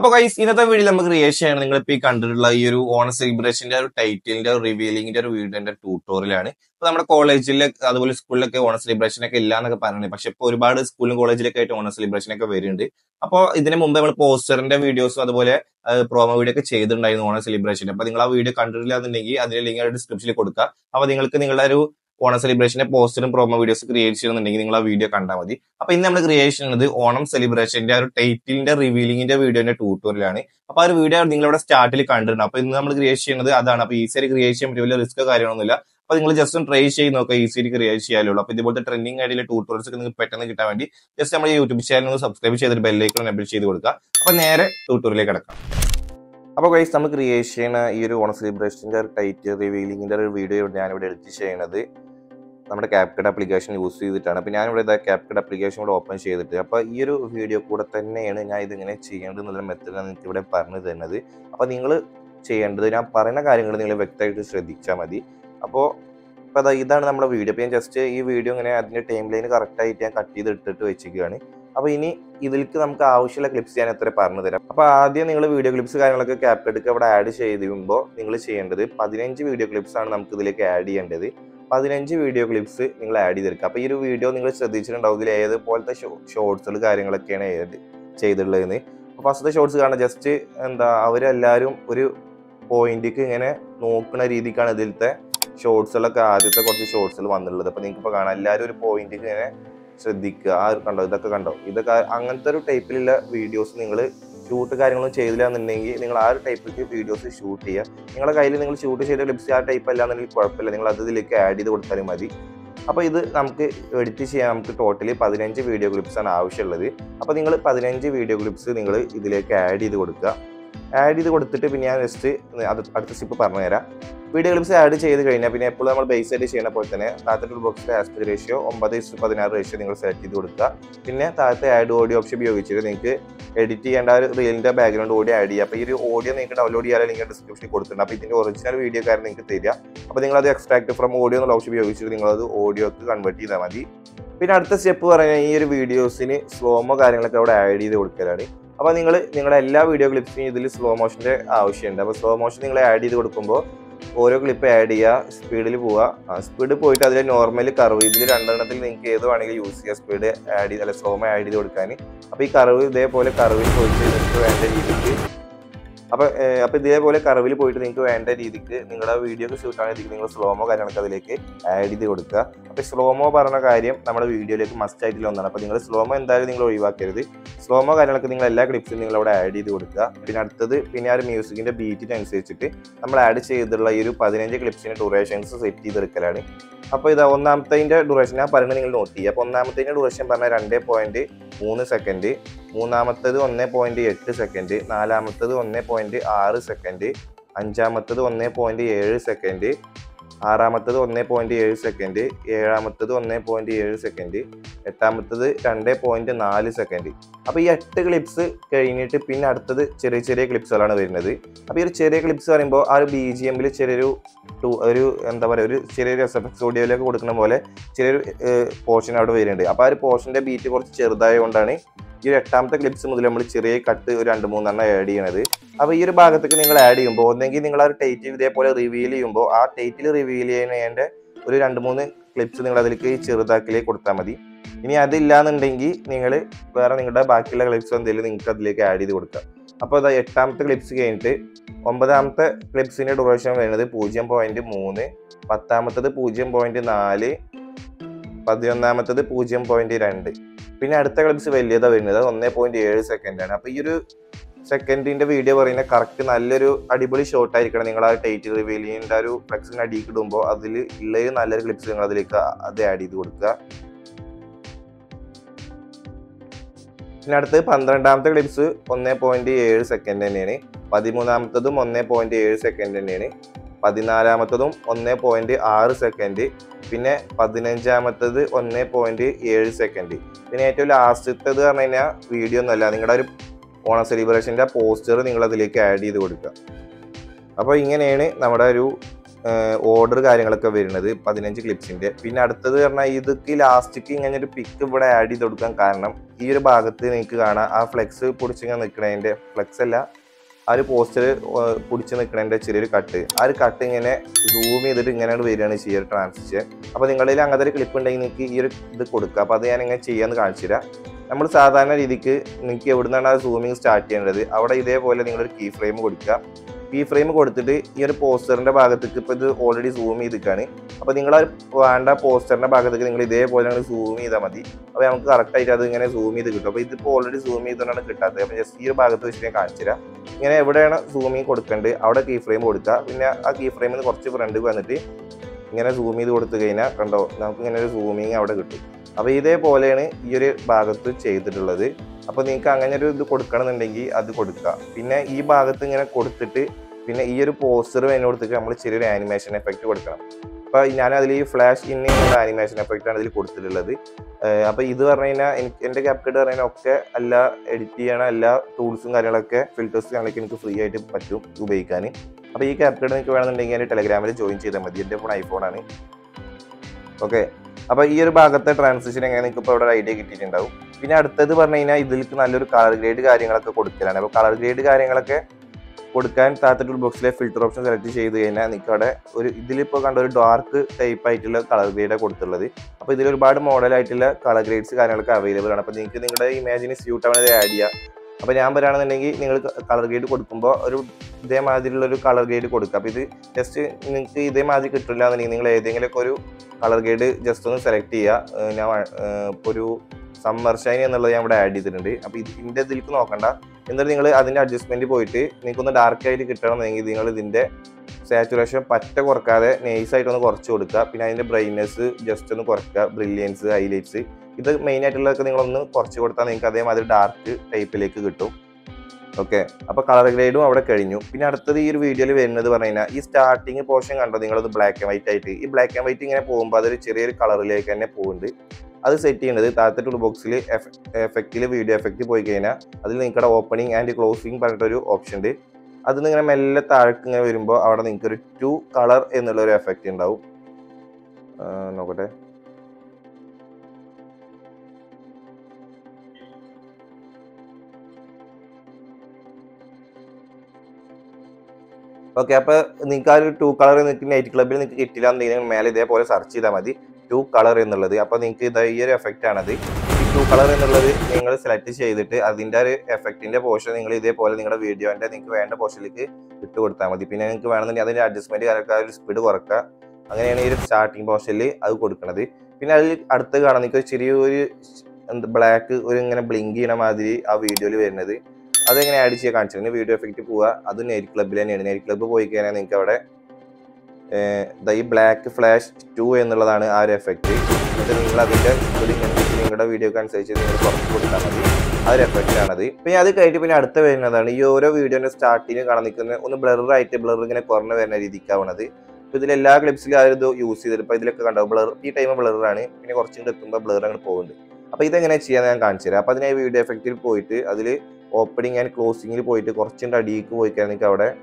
അപ്പൊ ഗൈസ് ഇന്നത്തെ വീഡിയോ നമുക്ക് ക്രിയേറ്റ് ചെയ്യണം നിങ്ങൾ ഇപ്പൊ ഈ കണ്ടിട്ടുള്ള ഈ ഒരു ഓണ സെലിബ്രേഷന്റെ ഒരു ടൈറ്റിലിന്റെ റിവീലിംഗിന്റെ ഒരു വീഡിയോന്റെ ട്യൂട്ടോറിയലാണ് ഇപ്പൊ നമ്മുടെ കോളേജിലെ അതുപോലെ സ്കൂളിലൊക്കെ ഓണ സെലിബ്രേഷൻ ഒക്കെ ഇല്ല എന്നൊക്കെ പറയുന്നത് പക്ഷെ ഇപ്പൊ ഒരുപാട് സ്കൂളിലും കോളേജിലൊക്കെ ആയിട്ട് ഓണ സെലിബ്രേഷൻ ഒക്കെ വരുന്നുണ്ട് അപ്പോൾ ഇതിന് മുമ്പ് നമ്മൾ പോസ്റ്ററിന്റെ വീഡിയോസും അതുപോലെ പ്രോമോ വീഡിയോ ഒക്കെ ചെയ്തിട്ടുണ്ടായിരുന്നു ഓണ സെലിബ്രേഷൻ അപ്പൊ നിങ്ങൾ ആ വീഡിയോ കണ്ടിട്ടില്ല എന്നുണ്ടെങ്കിൽ അതിന്റെ ലിങ്ക് ഡിസ്ക്രിപ്ഷനിൽ കൊടുക്കുക അപ്പൊ നിങ്ങൾക്ക് നിങ്ങളുടെ ഒരു ഓണം സെലിബ്രേഷന്റെ പോസ്റ്ററും പ്രോമോ വീഡിയോസ് ക്രിയേറ്റ് ചെയ്യണമെന്നുണ്ടെങ്കിൽ നിങ്ങൾ ആ വീഡിയോ കണ്ടാൽ മതി അപ്പൊ ഇന്ന് നമ്മൾ ക്രിയേറ്റ് ചെയ്യുന്നത് ഓണം സെലിബ്രേഷന്റെ ഒരു ടൈറ്റിലിന്റെ റിവീലിംഗിന്റെ വീഡിയോന്റെ ട്യൂട്ടോറിയലാണ് അപ്പൊ ആ ഒരു വീഡിയോ നിങ്ങൾ ഇവിടെ സ്റ്റാർട്ടിൽ കണ്ടിട്ടുണ്ട് അപ്പൊ ഇന്ന് നമ്മൾ ക്രിയേറ്റ് ചെയ്യുന്നത് അതാണ് അപ്പൊ ഈസിയായി ക്രിയേറ്റ് ചെയ്യാൻ പറ്റിയ വലിയ റിസ്ക് കാര്യമൊന്നുമില്ല അപ്പൊ നിങ്ങൾ ജസ്റ്റ് ഒന്ന് ട്രൈ ചെയ്ത് നോക്കുക ഈസിയായി ക്രിയേറ്റ് ചെയ്യാനുള്ളൂ അപ്പൊ ഇതുപോലത്തെ ട്രെൻഡിങ് ആയിട്ടുള്ള ട്യൂട്ടോറിയൽസ് ഒക്കെ നിങ്ങൾക്ക് പെട്ടെന്ന് കിട്ടാൻ വേണ്ടി ജസ്റ്റ് നമ്മുടെ യൂട്യൂബ് ചാനൽ ഒന്ന് സബ്സ്ക്രൈബ് ചെയ്തിട്ട് ബെല്ലൈക്കൺ എനബിൾ ചെയ്ത് കൊടുക്കുക അപ്പൊ നേരെ ട്യൂട്ടോറിയലേക്ക് കിടക്കാം അപ്പോൾ ഗൈസ് നമ്മൾ ക്രിയേറ്റ് ചെയ്യുന്ന ഈ ഒരു ഓണം സെലിബ്രേഷൻ്റെ ഒരു ടൈറ്റ് റിവീലിംഗിൻ്റെ ഒരു വീഡിയോ ഞാനിവിടെ എഡിറ്റ് ചെയ്യണത് നമ്മുടെ ക്യാപ്കട്ട് ആപ്ലിക്കേഷൻ യൂസ് ചെയ്തിട്ടാണ് അപ്പോൾ ഞാനിവിടെ ഇതാ ക്യാപ്കട്ട് ആപ്ലിക്കേഷൻ കൂടെ ഓപ്പൺ ചെയ്തിട്ട് അപ്പോൾ ഈ ഒരു വീഡിയോ കൂടെ തന്നെയാണ് ഞാൻ ഇതിങ്ങനെ ചെയ്യേണ്ടത് എന്നുള്ള മെത്തേഡാണ് എനിക്ക് ഇവിടെ പറഞ്ഞു തരുന്നത് അപ്പോൾ നിങ്ങൾ ചെയ്യേണ്ടത് ഞാൻ പറയുന്ന കാര്യങ്ങൾ നിങ്ങൾ വ്യക്തമായിട്ട് ശ്രദ്ധിച്ചാൽ മതി അപ്പോൾ ഇപ്പോൾ അതാ ഇതാണ് നമ്മുടെ വീഡിയോ അപ്പോൾ ഞാൻ ജസ്റ്റ് ഈ വീഡിയോ ഇങ്ങനെ അതിൻ്റെ ടൈം ലൈൻ കറക്റ്റായിട്ട് ഞാൻ കട്ട് ചെയ്ത് ഇട്ടിട്ട് വെച്ചിരിക്കുകയാണ് അപ്പോൾ ഇനി ഇതിലേക്ക് നമുക്ക് ആവശ്യമുള്ള ക്ലിപ്സ് ഞാൻ എത്ര പറഞ്ഞു തരാം അപ്പോൾ ആദ്യം നിങ്ങൾ വീഡിയോ ക്ലിപ്സ് കാര്യങ്ങളൊക്കെ ക്യാപ്കട്ട് അവിടെ ആഡ് ചെയ്യുമ്പോൾ നിങ്ങൾ ചെയ്യേണ്ടത് പതിനഞ്ച് വീഡിയോ ക്ലിപ്സ് ആണ് നമുക്ക് ഇതിലേക്ക് ആഡ് ചെയ്യേണ്ടത് പതിനഞ്ച് വീഡിയോ ക്ലിപ്സ് നിങ്ങൾ ആഡ് ചെയ്തെടുക്കുക അപ്പോൾ ഈ ഒരു വീഡിയോ നിങ്ങൾ ശ്രദ്ധിച്ചിട്ടുണ്ടാവും ഇതിൽ ഏതുപോലത്തെ ഷോർട്സുകൾ കാര്യങ്ങളൊക്കെയാണ് ഏത് ചെയ്തിട്ടുള്ളതെന്ന് അപ്പോൾ ഫസ്റ്റത്തെ ഷോർട്സ് കാണാൻ ജസ്റ്റ് എന്താ അവരെല്ലാവരും ഒരു പോയിന്റിക്ക് ഇങ്ങനെ നോക്കുന്ന രീതിക്കാണ് ഇതിലത്തെ ഷോർട്സുകളൊക്കെ ആദ്യത്തെ കുറച്ച് ഷോർട്സുകൾ വന്നിട്ടുള്ളത് അപ്പോൾ നിങ്ങൾക്ക് ഇപ്പോൾ കാണാം എല്ലാവരും ഒരു പോയിന്റിക്ക് ഇങ്ങനെ ശ്രദ്ധിക്കുക ആ ഒരു കണ്ടോ ഇതൊക്കെ കണ്ടോ ഇതൊക്കെ അങ്ങനത്തെ ഒരു ടൈപ്പിലുള്ള വീഡിയോസ് നിങ്ങൾ ഷൂട്ട് കാര്യങ്ങളൊന്നും ചെയ്തില്ല എന്നുണ്ടെങ്കിൽ നിങ്ങൾ ആ ഒരു ടൈപ്പിലേക്ക് വീഡിയോസ് ഷൂട്ട് ചെയ്യുക നിങ്ങളുടെ കയ്യിൽ നിങ്ങൾ ഷൂട്ട് ചെയ്ത ക്ലിപ്സ് ആ ടൈപ്പ് അല്ല എന്നുണ്ടെങ്കിൽ കുഴപ്പമില്ല നിങ്ങൾ അത് ഇതിലേക്ക് ആഡ് ചെയ്ത് കൊടുത്താലും മതി അപ്പോൾ ഇത് നമുക്ക് എഡിറ്റ് ചെയ്യാൻ നമുക്ക് ടോട്ടലി പതിനഞ്ച് വീഡിയോ ക്ലിപ്സ് ആണ് ആവശ്യമുള്ളത് അപ്പോൾ നിങ്ങൾ പതിനഞ്ച് വീഡിയോ ക്ലിപ്സ് നിങ്ങൾ ഇതിലേക്ക് ആഡ് ചെയ്ത് കൊടുക്കുക ആഡ് ചെയ്ത് കൊടുത്തിട്ട് പിന്നെ ഞാൻ ജസ്റ്റ് അത് അടുത്ത സ്റ്റെപ്പ് പറഞ്ഞുതരാം വീഡിയോ ക്ലിപ്സ് ആഡ് ചെയ്ത് കഴിഞ്ഞാൽ പിന്നെ എപ്പോഴും നമ്മൾ ബേസ് ആയിട്ട് ചെയ്യുന്ന പോലെ തന്നെ താഴത്തെ ടൂൾ ബോക്സിലെ ആസ്പെക്ട് റേഷ്യോ ഒമ്പത് ഇസ് പതിനാറ് റേഷ്യോ നിങ്ങൾ സെലക്ട് ചെയ്ത് കൊടുക്കുക പിന്നെ താഴത്തെ ആഡ് ഓഡിയോ ഓപ്ഷൻ ഉപയോഗിച്ചിട്ട് നിങ്ങൾക്ക് എഡിറ്റ് ചെയ്യേണ്ട ഒരു റീലിന്റെ ബാക്ക്ഗ്രൗണ്ട് ഓഡിയോ ആഡ് ചെയ്യുക അപ്പോൾ ഈ ഒരു ഓഡിയോ നിങ്ങൾക്ക് ഡൗൺലോഡ് ചെയ്യാൻ ലിങ്ക് ഡിസ്ക്രിപ്ഷനിൽ കൊടുത്തിട്ടുണ്ട് അപ്പോൾ ഇതിന്റെ ഒറിജിനൽ വീഡിയോ കാര്യം നിങ്ങൾക്ക് തരിക അപ്പോൾ നിങ്ങൾ അത് എക്സ്ട്രാക്ട് ഫ്രം ഓഡിയോ എന്നുള്ള ഓപ്ഷൻ ഉപയോഗിച്ചിട്ട് നിങ്ങൾ അത് ഓഡിയോക്ക് കൺവേർട്ട് ചെയ്താൽ മതി പിന്നെ അടുത്ത സ്റ്റെപ്പ് പറഞ്ഞാൽ ഈ ഒരു വീഡിയോസിന് സ്ലോമോ കാര്യങ്ങളൊക്കെ അവിടെ ആഡ് ചെയ്ത് കൊടുക്കലാണ് അപ്പോൾ നിങ്ങൾ നിങ്ങളുടെ എല്ലാ വീഡിയോ ക്ലിപ്സിനും ഇതിൽ സ്ലോ മോഷൻ്റെ ആവശ്യമുണ്ട് അപ്പോൾ സ്ലോ മോഷൻ നിങ്ങൾ ആഡ് ചെയ്ത് കൊടുക്കുമ്പോൾ ഓരോ ക്ലിപ്പ് ആഡ് ചെയ്യുക സ്പീഡിൽ പോവുക സ്പീഡ് പോയിട്ട് അതിൽ നോർമൽ കർവ് ഇതിൽ രണ്ടെണ്ണത്തിൽ നിങ്ങൾക്ക് ഏത് വേണമെങ്കിലും യൂസ് ചെയ്യുക സ്പീഡ് ആഡ് ചെയ്ത് അല്ല സ്ലോമോ ആഡ് ചെയ്ത് കൊടുക്കാൻ അപ്പോൾ ഈ കർവ് ഇതേപോലെ കർവിൽ പോയിട്ട് നിങ്ങൾക്ക് വേണ്ട രീതിക്ക് അപ്പോൾ അപ്പോൾ ഇതേപോലെ കർവിൽ പോയിട്ട് നിങ്ങൾക്ക് വേണ്ട രീതിക്ക് നിങ്ങളുടെ വീഡിയോക്ക് ഷൂട്ട് ആവുന്ന രീതിക്ക് നിങ്ങൾ സ്ലോമോ കാര്യങ്ങളൊക്കെ അതിലേക്ക് ആഡ് ചെയ്ത് കൊടുക്കുക അപ്പോൾ സ്ലോമോ പറഞ്ഞ കാര്യം നമ്മുടെ വീഡിയോയിലേക്ക് മസ്റ്റ് ആയിട്ടുള്ള ഒന്നാണ് അപ്പോൾ നിങ്ങൾ സ്ലോമോ എന്തായാലും നിങ്ങൾ ഒഴിവാക്കരുത് സ്ലോമോ കാര്യങ്ങളൊക്കെ നിങ്ങൾ എല്ലാ ക്ലിപ്സും നിങ്ങൾ അവിടെ ആഡ് ചെയ്ത് കൊടുക്കുക പിന്നെ അടുത്തത് പിന്നെ ആ ഒരു മ്യൂസിക്കിന്റെ ബീറ്റിനനുസരിച്ചിട്ട് നമ്മൾ ആഡ് ചെയ്തിട്ടുള്ള ഈ ഒരു പതിനഞ്ച് ക്ലിപ്സിന്റെ ഡ്യൂറേഷൻസ് സെറ്റ് ചെയ്തെടുക്കലാണ് അപ്പോൾ ഇത് ഒന്നാമത്തെ ഡ്യൂറേഷൻ ഞാൻ പറയുന്നത് നിങ്ങൾ നോട്ട് ചെയ്യുക അപ്പോൾ ഒന്നാമത്തെ ഡ്യൂറേഷൻ പറഞ്ഞാൽ രണ്ട് പോയിന്റ് മൂന്ന് സെക്കൻഡ് മൂന്നാമത്തത് ഒന്ന് പോയിന്റ് എട്ട് സെക്കൻഡ് നാലാമത്തത് ഒന്ന് പോയിന്റ് ആറ് സെക്കൻഡ് അഞ്ചാമത്തത് ഒന്ന് പോയിന്റ് ഏഴ് സെക്കൻഡ് ആറാമത്തത് ഒന്ന് പോയിന്റ് ഏഴ് സെക്കൻഡ് ഏഴാമത്തത് ഒന്ന് പോയിന്റ് ഏഴ് സെക്കൻഡ് എട്ടാമത്തത് രണ്ട് പോയിന്റ് നാല് സെക്കൻഡ് അപ്പോൾ ഈ എട്ട് ക്ലിപ്സ് കഴിഞ്ഞിട്ട് പിന്നെ അടുത്തത് ചെറിയ ചെറിയ ക്ലിപ്സുകളാണ് വരുന്നത് അപ്പോൾ ഈ ഒരു ചെറിയ ക്ലിപ്സ് പറയുമ്പോൾ ആ ഒരു ബി ജി എമ്മിൽ ചെറിയൊരു ടു ഒരു എന്താ പറയുക ഒരു ചെറിയൊരു എസ് എഫ് എക്സ് ഓഡിയോയിലൊക്കെ കൊടുക്കുന്ന പോലെ ചെറിയൊരു പോർഷൻ അവിടെ വരുന്നുണ്ട് അപ്പോൾ ആ ഒരു പോർഷൻ്റെ ബീറ്റ് കുറച്ച് ചെറുതായതുകൊണ്ടാണ് ഈ ഒരു എട്ടാമത്തെ ക്ലിപ്സ് മുതൽ നമ്മൾ ചെറിയ കട്ട് ഒരു രണ്ട് മൂന്നെണ്ണം ആഡ് ചെയ്യണത് അപ്പോൾ ഈ ഒരു ഭാഗത്തേക്ക് നിങ്ങൾ ആഡ് ചെയ്യുമ്പോൾ ഒന്നെങ്കിൽ നിങ്ങൾ ആ ഒരു ടൈറ്റിൽ ഇതേപോലെ റിവീൽ ചെയ്യുമ്പോൾ ആ ടൈറ്റിൽ റിവീൽ ചെയ്യുന്നതിൻ്റെ ഒരു രണ്ട് മൂന്ന് ക്ലിപ്സ് നിങ്ങൾ അതിലേക്ക് ചെറുതാക്കിലേക്ക് കൊടുത്താൽ മതി ഇനി അതില്ലാന്നുണ്ടെങ്കിൽ നിങ്ങൾ വേറെ നിങ്ങളുടെ ബാക്കിയുള്ള ക്ലിപ്സ് എന്തെങ്കിലും നിങ്ങൾക്ക് അതിലേക്ക് ആഡ് ചെയ്ത് കൊടുക്കാം അപ്പോൾ അത് എട്ടാമത്തെ ക്ലിപ്സ് കഴിഞ്ഞിട്ട് ഒമ്പതാമത്തെ ക്ലിപ്സിൻ്റെ ഡ്യൂറേഷൻ വരുന്നത് പൂജ്യം പോയിന്റ് മൂന്ന് പത്താമത്തത് പൂജ്യം പോയിന്റ് നാല് പതിനൊന്നാമത്തത് പൂജ്യം പോയിന്റ് രണ്ട് പിന്നെ അടുത്ത ക്ലിപ്സ് വലിയതാ വരുന്നത് ഒന്നേ പോയിന്റ് ഏഴ് സെക്കൻഡ് ആണ് അപ്പോൾ ഈ ഒരു സെക്കൻഡിന്റെ വീഡിയോ പറയുന്നത് കറക്റ്റ് നല്ലൊരു അടിപൊളി ഷോട്ട് ആയിരിക്കണം നിങ്ങൾ ആ ടൈറ്റിൽ റിവീൽ ചെയ്യേണ്ട ഒരു ഫ്ലെക്സിന് അടിക്ക് ഇടുമ്പോൾ അതിൽ ഉള്ള നല്ലൊരു ക്ലിപ്സ് നിങ്ങൾ അതിലേക്ക് അത് ആഡ് ചെയ്ത് കൊടുക്കുക പിന്നെ അടുത്ത് പന്ത്രണ്ടാമത്തെ ക്ലിപ്സ് ഒന്നേ പോയിന്റ് ഏഴ് സെക്കൻഡ് തന്നെയാണ് പതിമൂന്നാമത്തതും ഒന്നേ പോയിന്റ് ഏഴ് സെക്കൻഡ് തന്നെയാണ് പതിനാലാമത്തതും ഒന്നേ പോയിന്റ് ആറ് സെക്കൻഡ് പിന്നെ പതിനഞ്ചാമത്തത് ഒന്നേ പോയിന്റ് ഏഴ് സെക്കൻഡ് പിന്നെ ഏറ്റവും ലാസ്റ്റത്തത് പറഞ്ഞു കഴിഞ്ഞാൽ വീഡിയോ ഒന്നുമല്ല നിങ്ങളുടെ ഒരു ഓണം സെലിബ്രേഷൻ്റെ പോസ്റ്റർ നിങ്ങൾ അതിലേക്ക് ആഡ് ചെയ്ത് കൊടുക്കുക അപ്പോൾ ഇങ്ങനെയാണ് നമ്മുടെ ഒരു ഓർഡർ കാര്യങ്ങളൊക്കെ വരുന്നത് പതിനഞ്ച് ക്ലിപ്സിന്റെ പിന്നെ അടുത്തത് പറഞ്ഞാൽ ഇതൊക്കെ ലാസ്റ്റിക്ക് ഇങ്ങനെ ഒരു പിക്ക് ഇവിടെ ആഡ് ചെയ്ത് കൊടുക്കാൻ കാരണം ഈ ഒരു ഭാഗത്ത് നിങ്ങൾക്ക് കാണാം ആ ഫ്ലെക്സ് പൊടിച്ചിങ്ങനെ നിൽക്കണതിന്റെ ഫ്ലെക്സ് അല്ല ആ ഒരു പോസ്റ്റർ പിടിച്ച് നിൽക്കണതിന്റെ ചെറിയൊരു കട്ട് ആ ഒരു കട്ട് ഇങ്ങനെ സൂം ചെയ്തിട്ട് ഇങ്ങനെയാണ് വരികയാണ് ചെയ്യുക ട്രാൻസിഷൻ അപ്പോൾ നിങ്ങളിൽ അങ്ങനത്തെ ഒരു ക്ലിപ്പ് ഉണ്ടെങ്കിൽ നിങ്ങൾക്ക് ഈ ഒരു ഇത് കൊടുക്കുക അപ്പോൾ അത് ഞാൻ ഇങ്ങനെ ചെയ്യാമെന്ന് കാണിച്ചു തരാം നമ്മൾ സാധാരണ രീതിക്ക് നിങ്ങൾക്ക് എവിടുന്നാണ് ആ സൂമിങ് സ്റ്റാർട്ട് ചെയ്യേണ്ടത് അവിടെ ഇതേപോലെ നിങ്ങളൊരു കീ ഫ്രെയിം കൊടുക്കുക കീ ഫ്രെയിം കൊടുത്തിട്ട് ഈ ഒരു പോസ്റ്ററിന്റെ ഭാഗത്തേക്ക് ഇപ്പോൾ ഇത് ഓൾറെഡി സൂം ചെയ്തിട്ടാണ് അപ്പോൾ നിങ്ങൾ വേണ്ട പോസ്റ്ററിന്റെ ഭാഗത്തേക്ക് നിങ്ങൾ ഇതേപോലെ സൂം ചെയ്താൽ മതി അപ്പോൾ നമുക്ക് കറക്റ്റ് ആയിട്ട് അത് ഇങ്ങനെ സൂം ചെയ്ത് കിട്ടും അപ്പോൾ ഇതിപ്പോൾ ഓൾറെഡി സൂം ചെയ്തുകൊണ്ടാണ് കിട്ടാത്തത് അപ്പോൾ ജസ്റ്റ് ഈ ഒരു ഭാഗത്ത് വെച്ച് ഞാൻ കാണിച്ചു തരാം ഇങ്ങനെ എവിടെയാണ് സൂമിങ് കൊടുക്കേണ്ടത് അവിടെ കീ ഫ്രെയിം കൊടുക്കുക പിന്നെ ആ കീ ഫ്രെയിമിൽ നിന്ന് കുറച്ച് ഫ്രണ്ട് വന്നിട്ട് ഇങ്ങനെ സൂം ചെയ്ത് കൊടുത്തു കഴിഞ്ഞാൽ കണ്ടോ നമുക്ക് ഇങ്ങനെ ഒരു സൂമിങ് അവിടെ കിട്ടും അപ്പോൾ ഇതേപോലെയാണ് ഈ ഒരു ഭാഗത്ത് ചെയ്തിട്ടുള്ളത് അപ്പോൾ നിങ്ങൾക്ക് അങ്ങനെ ഒരു ഇത് കൊടുക്കണമെന്നുണ്ടെങ്കിൽ അത് കൊടുക്കുക പിന്നെ ഈ ഭാഗത്ത് ഇങ്ങനെ കൊടുത്തിട്ട് പിന്നെ ഈ ഒരു പോസ്റ്റർ അതിന് കൊടുത്തിട്ട് നമ്മൾ ചെറിയൊരു ആനിമേഷൻ എഫക്റ്റ് കൊടുക്കണം അപ്പോൾ ഞാൻ അതിൽ ഈ ഫ്ലാഷ് ഇൻ എന്നുള്ള ആനിമേഷൻ എഫക്റ്റ് ആണ് ഇതിൽ കൊടുത്തിട്ടുള്ളത് ഏഹ് അപ്പോൾ ഇത് പറഞ്ഞു കഴിഞ്ഞാൽ എനിക്ക് എൻ്റെ ക്യാപ്കട്ട് പറഞ്ഞു കഴിഞ്ഞാൽ ഒക്കെ എല്ലാ എഡിറ്റ് ചെയ്യണ എല്ലാ ടൂൾസും കാര്യങ്ങളൊക്കെ ഫിൽറ്റേഴ്സ് കാര്യങ്ങളൊക്കെ എനിക്ക് ഫ്രീ ആയിട്ട് പറ്റും ഉപയോഗിക്കാൻ അപ്പോൾ ഈ ക്യാപ്കട്ട് നിങ്ങൾക്ക് വേണമെന്നുണ്ടെങ്കിൽ ഞാൻ ടെലഗ്രാമിൽ ജോയിൻ ചെയ്താൽ മതി എൻ്റെ ഫോൺ ഐഫോണാണ് ഓക്കെ അപ്പോൾ ഈ ഒരു ഭാഗത്തെ ട്രാൻസിഷൻ എങ്ങനെ നിങ്ങൾക്ക് ഇപ്പോൾ ഇവിടെ ഒരു ഐഡിയ കിട്ടിയിട്ടുണ്ടാവും പിന്നെ അടുത്തത് പറഞ്ഞു കഴിഞ്ഞാൽ ഇതിലേക്ക് നല്ലൊരു കളർ ഗ്രേഡ് കാര്യങ്ങളൊക്കെ കൊടുക്കലാണ് അപ്പോൾ കളർ ഗ്രേഡ് കാര്യങ്ങളൊക്കെ കൊടുക്കാൻ താത്ത ടൂൾ ബോക്സിലെ ഫിൽറ്റർ ഓപ്ഷൻ സെലക്ട് ചെയ്ത് കഴിഞ്ഞാൽ നിങ്ങൾക്ക് അവിടെ ഒരു ഇതിലിപ്പോൾ കണ്ട ഒരു ഡാർക്ക് ടൈപ്പ് ആയിട്ടുള്ള കളർ ഗ്രേഡ് കൊടുത്തുള്ളത് അപ്പോൾ ഇതിൽ ഒരുപാട് മോഡൽ ആയിട്ടുള്ള കളർ ഗ്രേഡ്സ് കാര്യങ്ങളൊക്കെ അവൈലബിൾ ആണ് അപ്പോൾ നിങ്ങൾക്ക് നിങ്ങളുടെ ഇമേജിന് സ്യൂട്ട് ആവുന്നത് ആഡ് ചെയ്യാം അപ്പോൾ ഞാൻ പറയുകയാണെന്നുണ്ടെങ്കിൽ നിങ്ങൾ കളർ ഗ്രേഡ് കൊടുക്കുമ്പോൾ ഒരു ഇതേമാതിരിയുള്ള ഒരു കളർ ഗ്രേഡ് കൊടുക്കുക അപ്പോൾ ഇത് ജസ്റ്റ് നിങ്ങൾക്ക് ഇതേമാതിരി കിട്ടില്ല എന്നുണ്ടെങ്കിൽ നിങ്ങൾ ഏതെങ്കിലുമൊക്കെ ഒരു കളർ ഗ്രേഡ് ജസ്റ്റ് ഒന്ന് സെലക്ട് ചെയ്യുക ഏഹ് ഞാൻ ഇപ്പോൾ ഒരു സമ്മർ ഷൈൻ എന്നുള്ളത് ഞാൻ ഇവിടെ ആഡ് ചെയ്തിട്ടുണ്ട് അപ്പോൾ ഇതിൻ്റെ ഇതിലേക്ക് നോക്കണ്ട എന്നിട്ട് നിങ്ങൾ അതിൻ്റെ അഡ്ജസ്റ്റ്മെൻറ്റ് പോയിട്ട് നിങ്ങൾക്കൊന്ന് ഡാർക്ക് ആയിട്ട് കിട്ടണമെന്നെങ്കിൽ നിങ്ങൾ ഇതിൻ്റെ സാച്ചുറേഷൻ പറ്റ കുറക്കാതെ നൈസായിട്ടൊന്ന് കുറച്ച് കൊടുക്കുക പിന്നെ അതിൻ്റെ ബ്രൈറ്റ്നെസ് ജസ്റ്റ് ഒന്ന് കുറയ്ക്കുക ബ്രില്യൻസ് ഹൈലൈറ്റ്സ് ഇത് മെയിൻ ആയിട്ടുള്ളതൊക്കെ നിങ്ങളൊന്ന് കുറച്ച് കൊടുത്താൽ നിങ്ങൾക്ക് അതേമാതിരി ഡാർക്ക് ടൈപ്പിലേക്ക് കിട്ടും ഓക്കെ അപ്പോൾ കളർ ഗ്രേഡും അവിടെ കഴിഞ്ഞു പിന്നെ അടുത്തത് ഈ ഒരു വീഡിയോയിൽ വരുന്നത് പറഞ്ഞു കഴിഞ്ഞാൽ ഈ സ്റ്റാർട്ടിങ് പോർഷൻ കണ്ടോ നിങ്ങളത് ബ്ലാക്ക് ആൻഡ് വൈറ്റ് ആയിട്ട് ഈ ബ്ലാക്ക് ആൻഡ് വൈറ്റ് ഇങ്ങനെ പോകുമ്പോൾ അതൊരു ചെറിയൊരു കളറിലേക്ക് തന്നെ പോകുന്നുണ്ട് അത് സെറ്റ് ചെയ്യുന്നത് താഴത്തെ ടൂൾ ബോക്സിൽ എഫക്റ്റിൽ വീഡിയോ എഫക്റ്റ് പോയി കഴിഞ്ഞാൽ അതിൽ നിങ്ങളുടെ ഓപ്പണിംഗ് ആൻഡ് ക്ലോസിംഗ് പറഞ്ഞിട്ടൊരു ഓപ്ഷൻ ഉണ്ട് അത് ഇങ്ങനെ മെല്ലെ താഴേക്ക് ഇങ്ങനെ വരുമ്പോൾ അവിടെ നിങ്ങൾക്ക് ഒരു ടു കളർ എന്നുള്ള ഒരു എഫക്റ്റ് ഉണ്ടാവും ആ, നോക്കട്ടെ ഓക്കെ അപ്പൊ നിങ്ങൾക്ക് ആ ഒരു ടു കളർ നിങ്ങൾക്ക് നൈറ്റ് ക്ലബിൽ നിങ്ങൾക്ക് കിട്ടില്ല എന്നുണ്ടെങ്കിൽ മേലെ ഇതേപോലെ സെർച്ച് ചെയ്താൽ മതി ടു കളർ എന്നുള്ളത് അപ്പൊ നിങ്ങൾക്ക് ഇത് ഈ ഒരു എഫക്റ്റ് ആണത് ഈ ടു കളർ എന്നുള്ളത് നിങ്ങൾ സെലക്ട് ചെയ്തിട്ട് അതിന്റെ ഒരു എഫക്റ്റിന്റെ പോർഷൻ നിങ്ങൾ ഇതേപോലെ നിങ്ങളുടെ വീഡിയോന്റെ നിങ്ങൾക്ക് വേണ്ട പോർഷനിലേക്ക് ഇട്ട് കൊടുത്താൽ മതി പിന്നെ നിങ്ങൾക്ക് വേണമെന്നുണ്ടെങ്കിൽ അതിന്റെ അഡ്ജസ്റ്റ്മെന്റ് കാര്യമൊക്കെ ആ ഒരു സ്പീഡ് കുറക്കുക അങ്ങനെയാണ് ഈ ഒരു സ്റ്റാർട്ടിംഗ് പോർഷനിൽ അത് കൊടുക്കുന്നത് പിന്നെ അതിൽ അടുത്ത് കാണാൻ നിങ്ങൾക്ക് ഒരു ചെറിയൊരു എന്താ ബ്ലാക്ക് ഒരു ഇങ്ങനെ ബ്ലിങ്ക് ചെയ്യണ മാതിരി ആ വീഡിയോയിൽ വരുന്നത് അതെങ്ങനെ ആഡ് ചെയ്യാൻ കാണിച്ചു വീഡിയോ എഫക്റ്റ് പോവുക അത് നെറ്റ് ക്ലബ്ബിൽ തന്നെയാണ് നെറ്റ് ക്ലബ്ബ് പോയി കഴിഞ്ഞാൽ നിങ്ങൾക്ക് അവിടെ ഏർ, ദാ ഈ ബ്ലാക്ക് ഫ്ലാഷ് ടു എന്നുള്ളതാണ് ആ ഒരു എഫക്റ്റ് എന്നിട്ട് നിങ്ങൾ അതിന്റെ ഒരു ഇങ്ങനെ നിങ്ങളുടെ വീഡിയോക്ക് അനുസരിച്ച് നിങ്ങൾ കുറച്ച് കൊടുത്താൽ മതി ആ ഒരു എഫക്റ്റ് ആണത് പിന്നെ അത് കഴിഞ്ഞിട്ട് പിന്നെ അടുത്ത വരുന്നതാണ് ഈ ഓരോ വീഡിയോന്റെ സ്റ്റാർട്ടിങ് കാണാൻ നിൽക്കുന്ന ഒന്ന് ബ്ലർ ആയിട്ട് ബ്ലർ ഇങ്ങനെ കുറഞ്ഞു വരുന്ന രീതിക്കാവണത് ഇപ്പൊ ഇതിൽ എല്ലാ ക്ലിപ്സിലും ആ ഒരു ഇത് യൂസ് ചെയ്തിട്ട് ഇപ്പൊ ഇതിലൊക്കെ കണ്ടോ ബ്ലർ ഈ ടൈം ബ്ലറാണ് പിന്നെ കുറച്ചും കൂടെ എത്തുമ്പോൾ ബ്ലർ അങ്ങോട്ട് പോകുന്നുണ്ട് അപ്പൊ ഇതെങ്ങനെ ചെയ്യാൻ ഞാൻ കാണിച്ചു തരാം അപ്പൊ അതിനെ വീഡിയോ എഫക്റ്റിൽ പോയിട്ട് അതിൽ ഓപ്പണിംഗ് ആൻഡ് ക്ലോസിംഗിൽ പോയിട്ട് കുറച്ചും അടിയിലേക്ക് പോയി കഴിഞ്ഞാൽ നിങ്ങൾക്ക് അവിടെ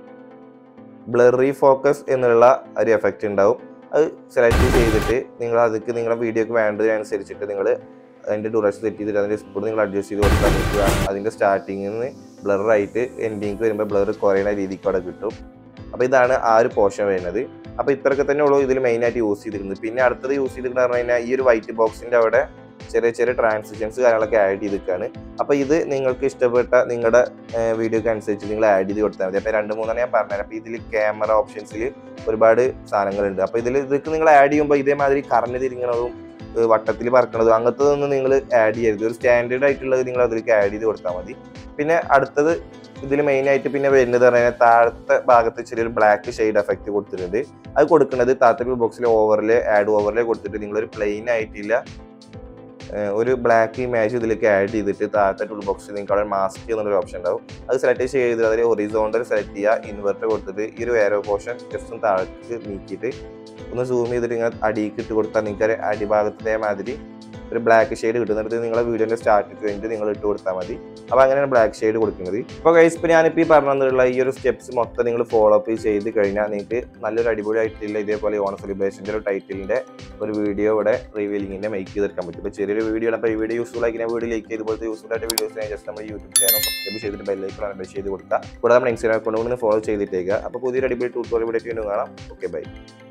ബ്ലറി ഫോക്കസ് എന്നുള്ള ഒരു എഫക്റ്റ് ഉണ്ടാവും അത് സെലക്ട് ചെയ്തിട്ട് നിങ്ങൾ അതിക്ക് നിങ്ങളുടെ വീഡിയോക്ക് വേണ്ടതിനനുസരിച്ചിട്ട് നിങ്ങൾ അതിൻ്റെ ഡ്യൂറേഷൻ സെറ്റ് ചെയ്തിട്ട് അതിൻ്റെ സ്പീഡ് നിങ്ങൾ അഡ്ജസ്റ്റ് ചെയ്ത് കൊടുത്താൽ നിങ്ങൾക്ക് അതിൻ്റെ സ്റ്റാർട്ടിങ്ങിൽ നിന്ന് ബ്ലറായിട്ട് എൻഡിങ് വരുമ്പോൾ ബ്ലർ കുറയുന്ന രീതിക്ക് അവിടെ കിട്ടും അപ്പോൾ ഇതാണ് ആ ഒരു പോർഷൻ വരുന്നത് അപ്പോൾ ഇത്രയൊക്കെ തന്നെ ഉള്ളൂ ഇതിൽ മെയിനായിട്ട് യൂസ് ചെയ്തിരിക്കുന്നത് പിന്നെ അടുത്തത് യൂസ് ചെയ്തിരിക്കുന്നത് പറഞ്ഞു കഴിഞ്ഞാൽ ഈ ഒരു വൈറ്റ് ബോക്സിൻ്റെ അവിടെ ചെറിയ ചെറിയ ട്രാൻസിഷൻസ് കാര്യങ്ങളൊക്കെ ആഡ് ചെയ്തിരിക്കുകയാണ് അപ്പോൾ ഇത് നിങ്ങൾക്ക് ഇഷ്ടപ്പെട്ട നിങ്ങളുടെ വീഡിയോക്ക് അനുസരിച്ച് നിങ്ങൾ ആഡ് ചെയ്ത് കൊടുത്താൽ മതി അപ്പോൾ രണ്ട് മൂന്നെണ്ണം ഞാൻ പറഞ്ഞുതരാം അപ്പോൾ ഇതിൽ ക്യാമറ ഓപ്ഷൻസിൽ ഒരുപാട് സാധനങ്ങളുണ്ട് അപ്പോൾ ഇതിൽ ഇതൊക്കെ നിങ്ങൾ ആഡ് ചെയ്യുമ്പോൾ ഇതേമാതിരി കറഞ്ഞു തിരിങ്ങണതും വട്ടത്തിൽ പറക്കണതും അങ്ങനത്തതൊന്നും നിങ്ങൾ ആഡ് ചെയ്യരുത് ഒരു സ്റ്റാൻഡേർഡ് ആയിട്ടുള്ളത് നിങ്ങൾ അതിലേക്ക് ആഡ് ചെയ്ത് കൊടുത്താൽ മതി പിന്നെ അടുത്തത് ഇതിൽ മെയിൻ ആയിട്ട് പിന്നെ വരുന്നത് പറഞ്ഞാൽ താഴത്തെ ഭാഗത്ത് ചെറിയൊരു ബ്ലാക്ക് ഷെയ്ഡ് എഫക്റ്റ് കൊടുത്തിട്ടുണ്ട് അത് കൊടുക്കുന്നത് താഴത്തെ ബോക്സിൽ ഓവറിൽ ആഡ് ഓവറിൽ കൊടുത്തിട്ട് നിങ്ങളൊരു പ്ലെയിൻ ആയിട്ടില്ല ഏഹ് ഒരു ബ്ലാക്ക് ഇമേജ് ഇതിലേക്ക് ആഡ് ചെയ്തിട്ട് താഴത്തെ ടൂൾ ബോക്സിൽ നിങ്ങൾക്ക് അവിടെ മാസ്ക് എന്നൊരു ഓപ്ഷൻ ഉണ്ടാവും അത് സെലക്ട് ചെയ്ത് അതിൽ ഹൊറിസോണ്ടൽ സെലക്ട് ചെയ്യുക ഇൻവെർട്ടർ കൊടുത്തിട്ട് ഈ ഒരു വേറെ പോർഷൻ ജസ്റ്റ് ഒന്ന് താഴേക്ക് നീക്കിയിട്ട് ഒന്ന് സൂം ചെയ്തിട്ട് ഇങ്ങനെ അടിയിലേക്ക് ഇട്ട് കൊടുത്താൽ നിങ്ങൾക്ക് അടിഭാഗത്തെ മാതിരി ഒരു ബ്ലാക്ക് ഷെയ്ഡ് കിട്ടുന്നത് നിങ്ങളെ വീഡിയോന്റെ സ്റ്റാർട്ട് കഴിഞ്ഞിട്ട് നിങ്ങൾ ഇട്ട് കൊടുത്താൽ മതി അപ്പോൾ അങ്ങനെയാണ് ബ്ലാക്ക് ഷെയ്ഡ് കൊടുക്കുന്നത് ഇപ്പോൾ ഗൈസ് ഇപ്പോൾ ഞാനിപ്പോൾ ഈ പറഞ്ഞിട്ടുള്ള ഈ ഒരു സ്റ്റെപ്സ് മൊത്തം നിങ്ങൾ ഫോളോ അപ്പ് ചെയ്ത് കഴിഞ്ഞാൽ നിങ്ങൾക്ക് നല്ലൊരു അടിപൊളിയായിട്ടുള്ള ഇതേപോലെ ഓണ സെലിബ്രേഷൻ്റെ ഒരു ടൈറ്റിലിൻ്റെ ഒരു വീഡിയോ ഇവിടെ റിവീലിങ്ങിൻ്റെ മേക്ക് ചെയ്തെടുക്കാൻ പറ്റും ഇപ്പോൾ ചെറിയൊരു വീഡിയോ ആണ് അപ്പോൾ ഈ വീഡിയോ യൂസ്ഫുൾ ആക്കി ഞാൻ വീഡിയോ ലൈക്ക് ചെയ്തുപോലത്തെ യൂസ്ഫുൾ ആയിട്ട് വീഡിയോസ് ഞാൻ ജസ്റ്റ് നമ്മുടെ യൂട്യൂബ് ചാനൽ സബ്സ്ക്രൈബ് ചെയ്തിട്ട് ബെല്ലൈക്കൺ ബെൽ ചെയ്ത് കൊടുക്കുക കൂടാതെ നമ്മുടെ ഇൻസ്റ്റാഗ്രാം അക്കൗണ്ട് ഒന്ന് ഫോളോ ചെയ്തിട്ടേക്കുക അപ്പോൾ പുതിയൊരു അടിപൊളി ട്യൂട്ടോറിയൽ വീഡിയോ വീണ്ടും കാണാം ഓക്കെ ബൈ